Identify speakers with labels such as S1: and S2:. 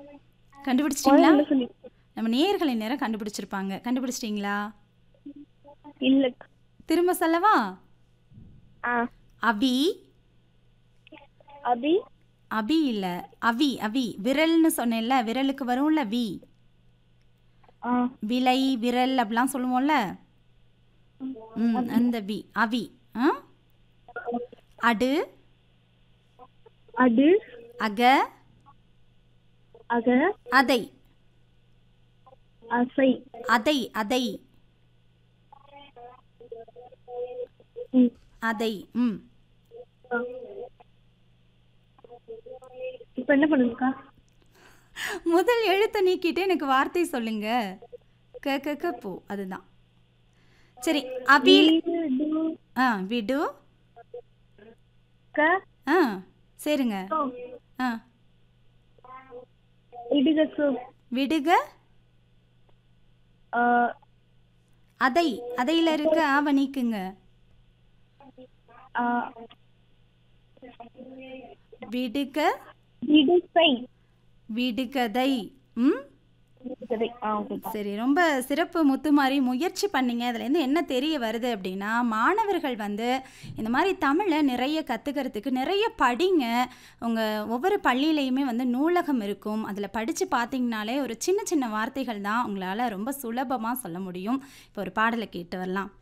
S1: கண்டுபிடிச்சிட்டிங்களா
S2: முதல்ல சொல்லி
S1: நம்ம நேயர்களை நேரம் கண்டுபிடிச்சிருப்பாங்க கண்டுபிடிச்சிட்டிங்களா
S2: இல்ல
S1: திரும்ப சொல்லவா
S2: ஆ
S1: அபி
S2: அபி
S1: அபி இல்ல அவி அவி விரல்னு சொன்னேன்ல விரலுக்கு வரும்ல வி
S2: ஆ
S1: விலை விரல் அப்படிலாம் சொல்லுவோம்ல ம் அந்த வி அவி ஆ அடு
S2: அடு
S1: அக
S2: அக
S1: அதை
S2: அசை
S1: அதை அதை
S2: ம்
S1: அதை ம்
S2: ஆ. இப்ப என்ன பண்ணுங்கக்கா
S1: முதல் எழுத்தை நீக்கிட்டு எனக்கு வார்த்தை சொல்லுங்க க க க பூ அதுதான் சரி அபி
S2: வீடு
S1: ஆ விடு
S2: க
S1: ஆ சரிங்க ஆ
S2: இடுகக்கு
S1: விடுக
S2: ஆ,
S1: அதை அதையில் இருக்க ஆவ நீக்குங்க
S2: ஆ,
S1: விடுக
S2: இடுசை
S1: விடுகதை ம்
S2: இடுகதை. ஆ ஓகேக்கா
S1: சரி ரொம்ப சிறப்பு முத்து மாதிரி முயற்சி பண்ணீங்க அதுலேருந்து என்ன தெரிய வருது அப்படின்னா மாணவர்கள் வந்து இந்த மாதிரி தமிழை நிறைய கற்றுக்கிறதுக்கு நிறைய படிங்க உங்கள் ஒவ்வொரு பள்ளியிலையுமே வந்து நூலகம் இருக்கும் அதில் படித்து பார்த்தீங்கனாலே ஒரு சின்ன சின்ன வார்த்தைகள் தான் உங்களால் ரொம்ப சுலபமாக சொல்ல முடியும் இப்போ ஒரு பாடலை கேட்டு வரலாம்